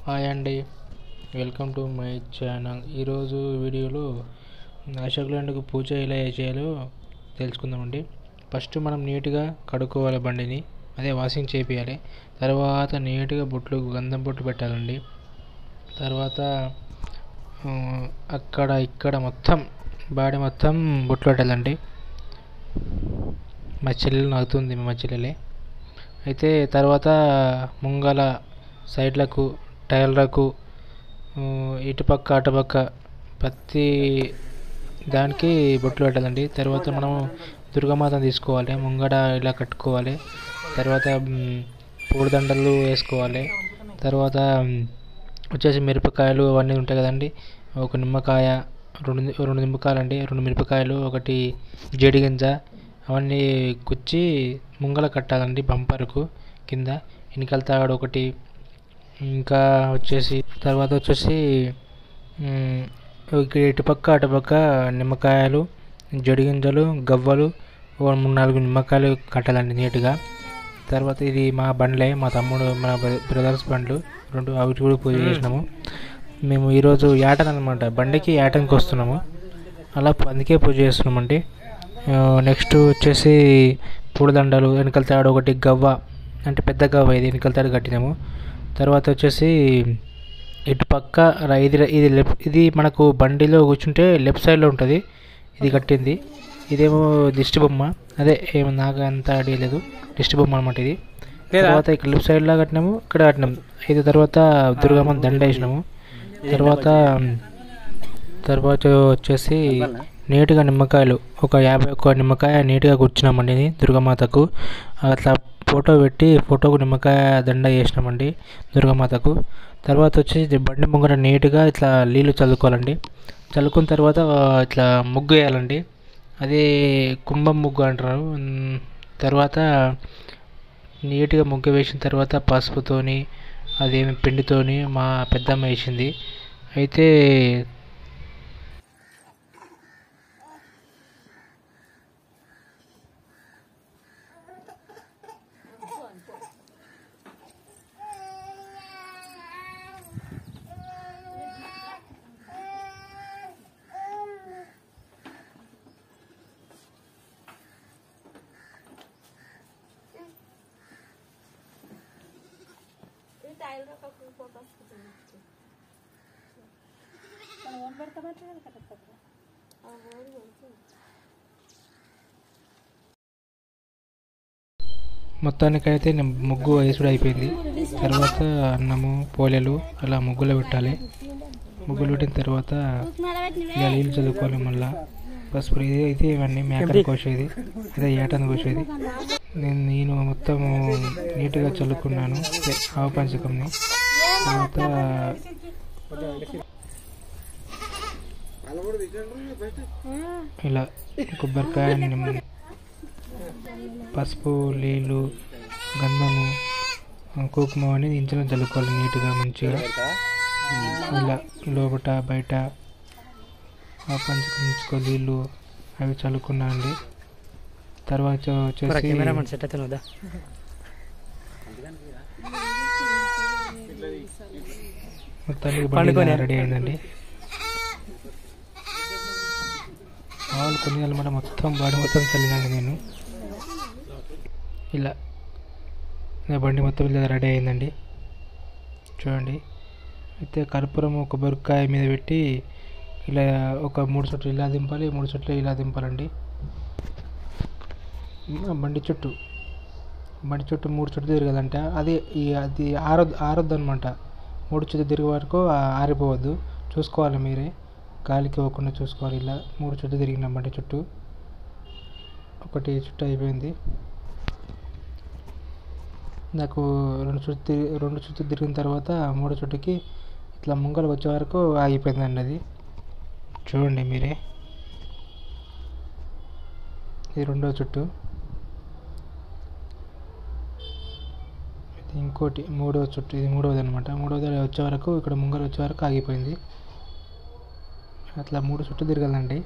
Hi అండి welcome to my channel ఈరోజు వీడియోలో అశోక్ ల్యాండ్కు పూజ ఎలా చేయాలో తెలుసుకుందామండి ఫస్ట్ మనం నీట్గా కడుక్కోవాలి బండిని అదే వాషింగ్ చేపియాలి తర్వాత నీట్గా బొట్లు గంధం బొట్లు పెట్టాలండి తర్వాత ఆ, అక్కడ ఇక్కడ మొత్తం బాడీ మొత్తం బొట్లు పెట్టాలండి మా చెల్లెలు నవ్వుతుంది మా చెల్లెలే అయితే తర్వాత ముంగల సైడ్లకు టైర్లకు ఆ, ఇటుపక్క అటుపక్క ప్రతి దానికి బొట్లు పెట్టాలండి తర్వాత మనం దుర్గామాతను తీసుకోవాలి ముంగడ ఇలా కట్టుకోవాలి తర్వాత మ్, పూలదండలు వేసుకోవాలి తర్వాత మ్, వచ్చేసి మిరపకాయలు అవన్నీ ఉంటాయి కదండి ఒక నిమ్మకాయ రెండు ని- రెండు నిమ్మకాయలు అండి రెండు మిరపకాయలు ఒకటి జేడి గింజ అవన్నీ కుచ్చి ముంగల కట్టాలండి బంపర్కు కింద వెనకాల తాడు ఒకటి ఇంకా వచ్చేసి తర్వాత వచ్చేసి మ్, ఇక్కడ ఇటుపక్క అటుపక్క నిమ్మకాయలు జడి గింజలు గవ్వలు ఓ మూడు నాలుగు నిమ్మకాయలు కట్టాలండి నీట్గా తర్వాత ఇది మా బండ్లే మా తమ్ముడు మా బ్రదర్స్ బండ్లు రెండు అవి కూడా పూజ చేసినాము మేము ఈరోజు యాటన్ అనమాట బండికి యాటన్కి వస్తున్నాము అలా అందుకే పూజ చేస్తున్నామండి నెక్స్ట్ వచ్చేసి పూలదండలు వెనకాల తాడు ఒకటి గవ్వ అంటే పెద్ద గవ్వ ఇది వెనకాల తాడు కట్టినాము తర్వాత వచ్చేసి ఇటు పక్క ర- ఇది ఇది లెఫ్ట్ ఇది మనకు బండిలో కూర్చుంటే లెఫ్ట్ సైడ్లో ఉంటుంది ఇది కట్టింది ఇదేమో దిష్టి బొమ్మ అదే ఏమో నాకు అంత ఐడియా లేదు దిష్టి బొమ్మ అనమాట ఇది తర్వాత ఇక్కడ లెఫ్ట్ సైడ్లో కట్టినాము ఇక్కడ కట్టినాము ఇది తర్వాత దుర్గమ్మ దండ వేసినాము తర్వాత తర్వాత వచ్చేసి నీట్గా నిమ్మకాయలు ఒక యాభై ఒక్క నిమ్మకాయ నీట్గా కూర్చున్నామండి ఇది దుర్గామాతకు అట్లా ఫోటో పెట్టి ఫోటోకు నిమ్మకాయ దండ వేసినామండి దుర్గామాతకు తర్వాత వచ్చి ఇది బండి ముంగర నీట్గా ఇట్లా నీళ్ళు చల్లుకోవాలండి చల్లుకున్న తర్వాత ఆ, ఇట్లా ముగ్గు వేయాలండి అదే కుంభం ముగ్గు అంటారు ఉమ్, తర్వాత నీట్గా ముగ్గు వేసిన తర్వాత పసుపుతోని అదేమి పిండితోని మా పెద్దమ్మ వేసింది అయితే మొత్తానికైతే నేను ముగ్గు వేసుడు అయిపోయింది తర్వాత అన్నము పోలేలు అలా ముగ్గులో పెట్టాలి ముగ్గులు పెట్టిన తర్వాత ఇలా నీళ్ళు చదువుకోవాలి మళ్ళా పసుపు ఇది అయితే ఇవన్నీ మేకలు కోసేది అదే ఏటను కోసేది నేను నేను మొత్తం నీట్గా చల్లుకున్నాను అదే ఆవు పంచకంని తర్వాత ఇలా కొబ్బరికాయ నిమ్మ- పసుపు నీళ్ళు గంధము ఆ, కుంకుమ అనేది ఇంట్లో చల్లుకోవాలి నీట్గా మంచిగా ఇలా లోపట బయట ఆ పంచుకుంచుకో నీళ్ళు అవి చల్లుకున్నా అండి తర్వాత వచ్చేసి సెట్ అయితే వద్దా మొత్తానికి పండుకొని. బండి రెడీ అయిందండి మామూలు కొన్ని నెలల మొత్తం బాడీ మొత్తం చల్లినండి నేను ఇలా నా బండి మొత్తం ఇలా రెడీ అయిందండి చూడండి అయితే కర్పూరం కొబ్బరికాయ మీద పెట్టి ఇలా ఒక మూడు చుట్లు ఇలా దింపాలి మూడు చుట్లు ఇలా దింపాలండి ఆ బండి చుట్టూ బండి చుట్టూ మూడు చుట్టూ తిరగదంట అది ఈ అది ఆరొద్దు ఆరొద్దు అనమాట మూడు చుట్టూ తిరిగే వరకు ఆ- ఆరిపోవద్దు చూసుకోవాలి మీరే గాలికి ఇవ్వకుండా చూసుకోవాలి ఇలా మూడు చుట్టూ తిరిగిన బండి చుట్టూ ఒకటి చుట్టూ అయిపోయింది నాకు రెండు చుట్టూ తిరిగి రెండు చుట్టూ తిరిగిన తర్వాత మూడో చుట్టుకి ఇట్లా ముంగలు వచ్చే వరకు ఆగిపోయిందండి అది చూడండి మీరే ఇది రెండో చుట్టూ ఇది ఇంకోటి మూడో చుట్టూ ఇది మూడవది అనమాట మూడవది వచ్చే వరకు ఇక్కడ ముంగలు వచ్చే వరకు ఆగిపోయింది అట్లా మూడు చుట్టూ తిరగాలండి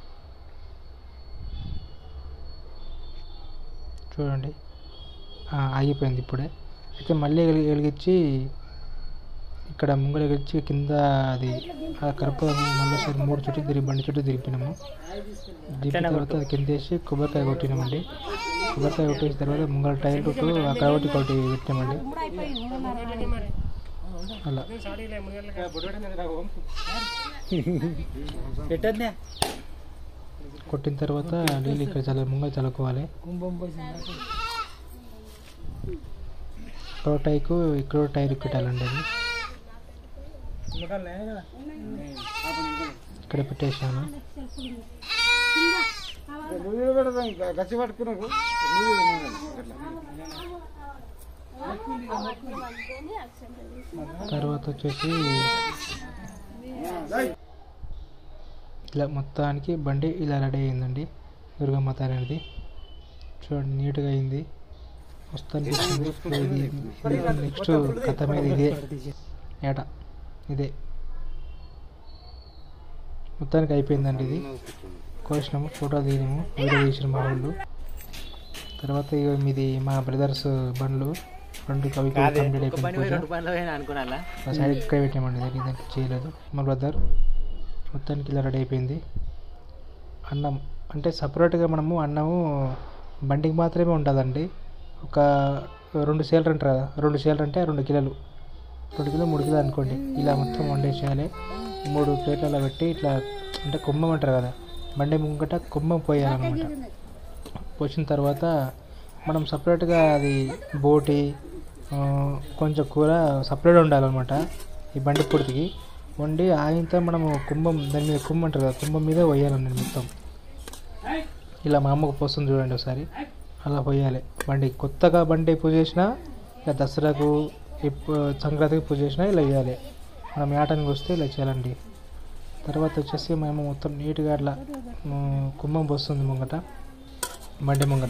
చూడండి ఆ, ఆగిపోయింది ఇప్పుడే అయితే మళ్ళీ వెలిగి వెలిగించి ఇక్కడ ముంగల వచ్చి కింద అది ఆ కరప మళ్ళీసారి మూడు చుట్టూ తిరిగి బండి చుట్టూ తిరిపినాము తిరిగిన తర్వాత అది కింద వేసి కొబ్బరికాయ కొట్టినామండి కొబ్బరికాయ కొట్టేసిన తర్వాత ముంగల టైర్ చుట్టూ అక్కడ ఒకటి ఒకటి పెట్టామండి అలా పెట్టద్దే కొట్టిన తర్వాత నీళ్ళు ఇక్కడ చల్ల ముంగల చల్లుకోవాలి ఇక్కడ టైకు ఇక్కడ టైర్ పెట్టాలండి అది ఇక్కడ పెట్టేసాను గచ్చి పట్టుకున్నాకు తర్వాత వచ్చేసి ఇలా మొత్తానికి బండి ఇలా రెడీ అయిందండి దుర్గమ్మ తల్లి అనేది చూడండి నీట్గా అయింది వస్తానికి వచ్చింది ఇది నెక్స్ట్ కథ మీద ఇదే ఏట ఇదే మొత్తానికి అయిపోయిందండి ఇది కోసినాము ఫోటో దిగినాము వీడియో తీసిన మా వాళ్ళు తర్వాత ఇక మీది మా బ్రదర్స్ బండ్లు రెండు కవి కంప్లీట్ అయిపోయింది పూజ అనుకున్నా ఆ సైడ్ ఇక్కడ పెట్టామండి దానికి దానికి చేయలేదు మా బ్రదర్ మొత్తానికి ఇలా రెడీ అయిపోయింది అన్నం అంటే సపరేట్గా మనము అన్నము బండికి మాత్రమే ఉంటుందండి ఒక రెండు సేలలు అంటారు కదా రెండు సేలలు అంటే రెండు కిలోలు రెండు కిలో మూడు కిలో అనుకోండి ఇలా మొత్తం వండేసేయాలి మూడు ప్లేట్లలో పెట్టి ఇట్లా అంటే కుమ్మం అంటారు కదా బండి ముంగట కుమ్మం పోయాలన్నమాట పోసిన తర్వాత మనం సపరేట్గా అది బోటి ఆ, కొంచెం కూర సపరేట్ ఉండాలన్నమాట ఈ బండి పొడికి వండి ఆగితే మనము కుంభం దాని మీద కుంభం అంటారు కదా కుంభం మీద పోయాలండి మొత్తం ఇలా మా అమ్మకు పోస్తుంది చూడండి ఒకసారి అలా పోయాలి బండి కొత్తగా బండి పూజ చేసినా ఇలా దసరాకు ఇప్పు- సంక్రాంతికి పూజ చేసినా ఇలా చేయాలి మనం ఏటానికి వస్తే ఇలా చేయాలండి తర్వాత వచ్చేసి మేము మొత్తం నీట్గా అట్లా ఉమ్, కుంభం పోస్తుంది ముంగట బండి ముంగట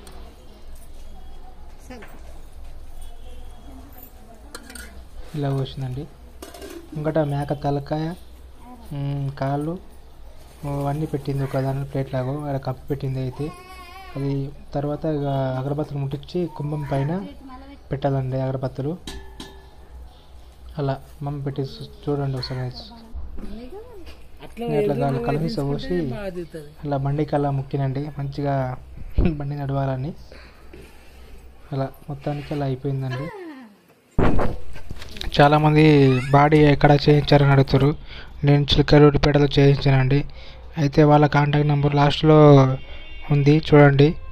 ఇలా పోసిందండి ముంగట మేక తలకాయ ఉమ్, కాళ్ళు అవన్నీ పెట్టింది ఒక దాని ప్లేట్ లాగా అక్కడ కప్పు పెట్టింది అయితే అది తర్వాత ఇక అగరబత్తులు ముట్టించి కుంభం పైన పెట్టాలండి అగరబత్తులు అలా మమ్మీ పెట్టి చూ- చూడండి ఒకసారి అట్లా దాని కలమిస పోసి అలా బండికి అలా ముక్కినండి మంచిగా బండి నడవాలని అలా మొత్తానికి అలా అయిపోయిందండి చాలామంది బాడీ ఎక్కడ చేయించారని అడుగుతారు నేను చిలకలూరిపేటలో చేయించానండి అయితే వాళ్ళ కాంటాక్ట్ నెంబర్ లాస్ట్లో ఉంది చూడండి